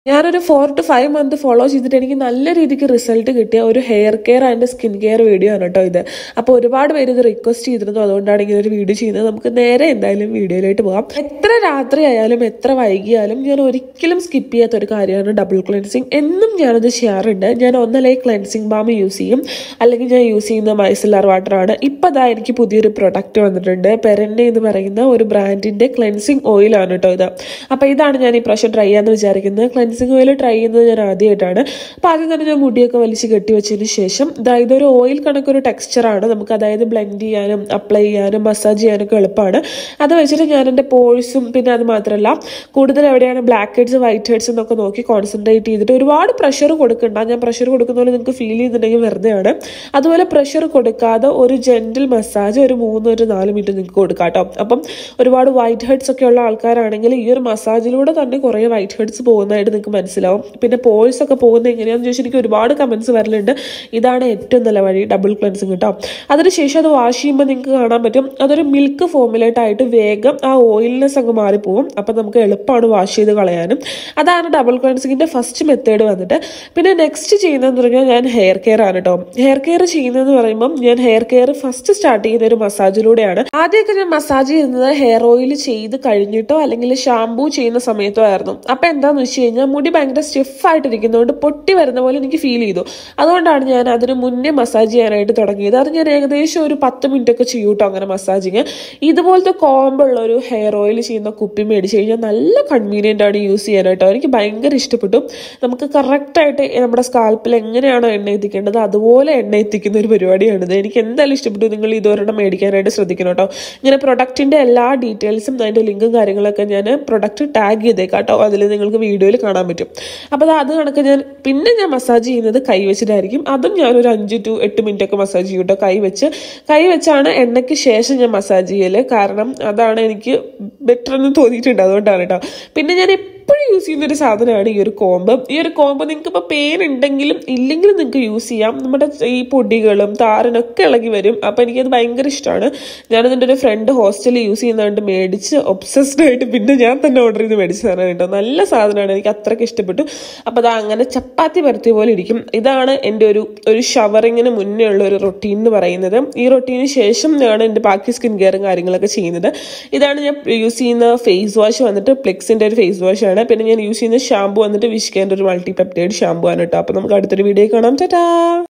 ഞാനൊരു four two five month follow ചെയ്തിട്ട് എനിക്ക് നല്ല രീതിക്ക് റിസൾട്ട് കിട്ടിയ ഒരു hair care and skin care video ആണ് കേട്ടോ ഇത് അപ്പോൾ ഒരുപാട് പേര് ഇത് റിക്വസ്റ്റ് ചെയ്തിരുന്നു അതുകൊണ്ടാണ് ഇങ്ങനെ ഒരു വീഡിയോ ചെയ്യുന്നത് നമുക്ക് നേരെ എന്തായാലും വീഡിയോയിലോട്ട് പോകാം എത്ര രാത്രി ആയാലും എത്ര വൈകിയാലും ഞാൻ ഒരിക്കലും സ്കിപ്പ് ചെയ്യാത്ത ഒരു കാര്യമാണ് ഡബിൾ ക്ലെൻസിങ് എന്നും ഞാനത് ചെയ്യാറുണ്ട് ഞാൻ ഒന്നല്ലേ ക്ലെൻസിങ് ബാം യൂസ് ചെയ്യും അല്ലെങ്കിൽ ഞാൻ യൂസ് ചെയ്യുന്ന മൈസലർ വാട്ടർ ആണ് ഇപ്പം അതാ എനിക്ക് പുതിയൊരു പ്രൊഡക്റ്റ് വന്നിട്ടുണ്ട് പെരന്നെ എന്ന് പറയുന്ന ഒരു ബ്രാൻഡിന്റെ ക്ലെൻസിങ് ഓയിലാണ് കേട്ടോ ഇത് അപ്പോൾ ഇതാണ് ഞാൻ ഈ പ്രാവശ്യം ട്രൈ ചെയ്യാന്ന് വിചാരിക്കുന്നത് ക്ലെൻസിങ് ഓയിൽ ട്രൈ ചെയ്യുന്നത് ഞാൻ ആദ്യമായിട്ടാണ് അപ്പോൾ ആദ്യം തന്നെ ഞാൻ മുടിയൊക്കെ വലിച്ച് കെട്ടി വെച്ചതിന് ശേഷം അതായത് ഒരു ഓയിൽ കണക്കൊരു ടെക്സ്ചറാണ് നമുക്ക് അതായത് ബ്ലെൻഡ് ചെയ്യാനും അപ്ലൈ ചെയ്യാനും മസാജ് ചെയ്യാനൊക്കെ എളുപ്പമാണ് അത് വെച്ചിട്ട് ഞാൻ എൻ്റെ പോഴ്സും പിന്നെ അത് മാത്രമല്ല കൂടുതൽ എവിടെയാണ് ബ്ലാക്ക് ഹെഡ്സ് വൈറ്റ് ഹെഡ്സ് എന്നൊക്കെ നോക്കി കോൺസെൻട്രേറ്റ് ചെയ്തിട്ട് ഒരുപാട് പ്രഷർ കൊടുക്കണ്ട ഞാൻ പ്രഷർ കൊടുക്കുന്ന പോലെ നിങ്ങൾക്ക് ഫീൽ ചെയ്യുന്നുണ്ടെങ്കിൽ വെറുതെയാണ് അതുപോലെ പ്രഷർ കൊടുക്കാതെ ഒരു ജെന്റിൽ മസാജ് ഒരു മൂന്ന് ഒരു നാല് മിനിറ്റ് നിങ്ങൾക്ക് കൊടുക്കാം കേട്ടോ അപ്പം ഒരുപാട് വൈറ്റ് ഹെഡ്സ് ഒക്കെ ഉള്ള ആൾക്കാരാണെങ്കിൽ ഈ ഒരു മസാജിലൂടെ തന്നെ കുറേ വൈറ്റ് ഹെഡ്സ് പോകുന്നതായിട്ട് നിങ്ങൾക്ക് മനസ്സിലാവും പിന്നെ പോഴ്സ് ഒക്കെ പോകുന്നത് എങ്ങനെയാണെന്ന് ചോദിച്ചാൽ എനിക്ക് ഒരുപാട് കമൻസ് വരലുണ്ട് ഇതാണ് ഏറ്റവും നല്ല വഴി ഡബിൾ ക്ലെൻസിങ് കേട്ടോ അതിനുശേഷം അത് വാഷ് ചെയ്യുമ്പോൾ നിങ്ങൾക്ക് കാണാൻ പറ്റും അതൊരു മിൽക്ക് ഫോമുലേറ്റായിട്ട് വേഗം ആ ഓയിൽനെസ് അങ്ങ് മാറിപ്പോവും അപ്പം നമുക്ക് എളുപ്പമാണ് വാഷ് ചെയ്ത് കളയാനും അതാണ് ഡബിൾ ക്ലെൻസിങ്ങിന്റെ ഫസ്റ്റ് മെത്തേഡ് വന്നിട്ട് പിന്നെ നെക്സ്റ്റ് ചെയ്യുന്നതെന്ന് പറഞ്ഞാൽ ഞാൻ ഹെയർ കെയർ ആണ് കേട്ടോ ഹെയർ കെയർ ചെയ്യുന്നതെന്ന് പറയുമ്പോൾ ഞാൻ ഹെയർ കെയർ ഫസ്റ്റ് സ്റ്റാർട്ട് ചെയ്യുന്ന ഒരു മസാജിലൂടെയാണ് ആദ്യമൊക്കെ ഞാൻ മസാജ് ചെയ്യുന്നത് ഹെയർ ഓയിൽ ചെയ്ത് കഴിഞ്ഞിട്ടോ അല്ലെങ്കിൽ ഷാംപൂ ചെയ്യുന്ന സമയത്തോ ആയിരുന്നു അപ്പം എന്താന്ന് വെച്ച് കഴിഞ്ഞാൽ മുടി ഭയങ്കര സ്റ്റിഫായിട്ടിരിക്കുന്നതുകൊണ്ട് പൊട്ടി വരുന്ന പോലെ എനിക്ക് ഫീൽ ചെയ്തു അതുകൊണ്ടാണ് ഞാൻ അതിന് മുന്നേ മസാജ് ചെയ്യാനായിട്ട് തുടങ്ങിയത് അത് ഞാൻ ഏകദേശം ഒരു പത്ത് മിനിറ്റ് ഒക്കെ ചെയ്യും കേട്ടോ അങ്ങനെ മസാജിങ് ഇതുപോലത്തെ കോമ്പുള്ള ഒരു ഹെയർ ഓയിൽ ചെയ്യുന്ന കുപ്പി മേടിച്ച് കഴിഞ്ഞാൽ നല്ല കൺവീനിയൻ്റ് ആണ് യൂസ് ചെയ്യാനായിട്ടോ എനിക്ക് ഭയങ്കര ഇഷ്ടപ്പെട്ടു നമുക്ക് കറക്റ്റായിട്ട് നമ്മുടെ സ്കാൽപ്പിൽ എങ്ങനെയാണോ എണ്ണ എത്തിക്കേണ്ടത് അതുപോലെ എണ്ണ എത്തിക്കുന്ന ഒരു പരിപാടിയാണിത് എനിക്ക് എന്തായാലും ഇഷ്ടപ്പെട്ടു നിങ്ങൾ ഇതൊരെണ്ണം മേടിക്കാനായിട്ട് ശ്രദ്ധിക്കണം കേട്ടോ ഇങ്ങനെ പ്രൊഡക്റ്റിൻ്റെ എല്ലാ ഡീറ്റെയിൽസും അതിൻ്റെ ലിങ്കും കാര്യങ്ങളൊക്കെ ഞാൻ പ്രൊഡക്റ്റ് ടാഗ് ചെയ്തേക്കാം കേട്ടോ അതിൽ നിങ്ങൾക്ക് വീഡിയോയിൽ കാണാൻ പറ്റും അപ്പോൾ അത് അത് കണക്ക് ഞാൻ പിന്നെ ഞാൻ മസാജ് ചെയ്യുന്നത് കൈ വെച്ചിട്ടായിരിക്കും അതും ഞാനൊരു അഞ്ച് ടു എട്ട് മിനിറ്റ് ഒക്കെ മസാജ് ചെയ്യും കേട്ടോ കൈ വെച്ച് കൈ വെച്ചാണ് എണ്ണയ്ക്ക് ശേഷം ഞാൻ മസാജ് ചെയ്യല് കാരണം അതാണ് എനിക്ക് ബെറ്റർ എന്ന് തോന്നിയിട്ടുണ്ട് അതുകൊണ്ടാണ് കേട്ടോ പിന്നെ ഞാൻ എപ്പോഴും യൂസ് ചെയ്യുന്ന ഒരു സാധനമാണ് ഈ ഒരു കോമ്പ് ഈ ഒരു കോമ്പ് നിങ്ങൾക്ക് ഇപ്പോൾ പെയിൻ ഉണ്ടെങ്കിലും ഇല്ലെങ്കിലും നിങ്ങൾക്ക് യൂസ് ചെയ്യാം നമ്മുടെ ഈ പൊടികളും താരനൊക്കെ ഇളകി വരും അപ്പോൾ എനിക്കത് ഭയങ്കര ഇഷ്ടമാണ് ഞാനതിൻ്റെ ഒരു ഫ്രണ്ട് ഹോസ്റ്റലിൽ യൂസ് ചെയ്യുന്നതുകൊണ്ട് മേടിച്ച് ഒബ്സസ്ഡ് ആയിട്ട് പിന്നെ ഞാൻ തന്നെ ഓർഡർ ചെയ്ത് മേടിച്ച സാധനം കേട്ടോ നല്ല സാധനമാണ് എനിക്ക് അത്രയ്ക്ക് ഇഷ്ടപ്പെട്ടു അപ്പോൾ അത് അങ്ങനെ ചപ്പാത്തി പരത്തിയ പോലെ ഇരിക്കും ഇതാണ് എൻ്റെ ഒരു ഒരു ഷവറിങ്ങിന് മുന്നേ ഉള്ള ഒരു റൊട്ടീൻ എന്ന് പറയുന്നത് ഈ റൊട്ടീന് ശേഷം ഞാൻ എൻ്റെ ബാക്കി സ്കിൻ കെയറും കാര്യങ്ങളൊക്കെ ചെയ്യുന്നത് ഇതാണ് ഞാൻ യൂസ് ചെയ്യുന്ന ഫേസ് വാഷ് വന്നിട്ട് പ്ലെക്സിൻ്റെ ഒരു ഫേസ് വാഷ് ആണ് പിന്നെ ഞാൻ യൂസ് ചെയ്യുന്ന ഷാമ്പു വന്നിട്ട് വിഷ്കേൻ്റെ ഒരു മൾട്ടി പെപ്റ്റൈഡ് ഷാമ്പു ആണ് കേട്ടോ അപ്പോൾ നമുക്ക് അടുത്തൊരു വീഡിയോ കാണാം ടാറ്റാ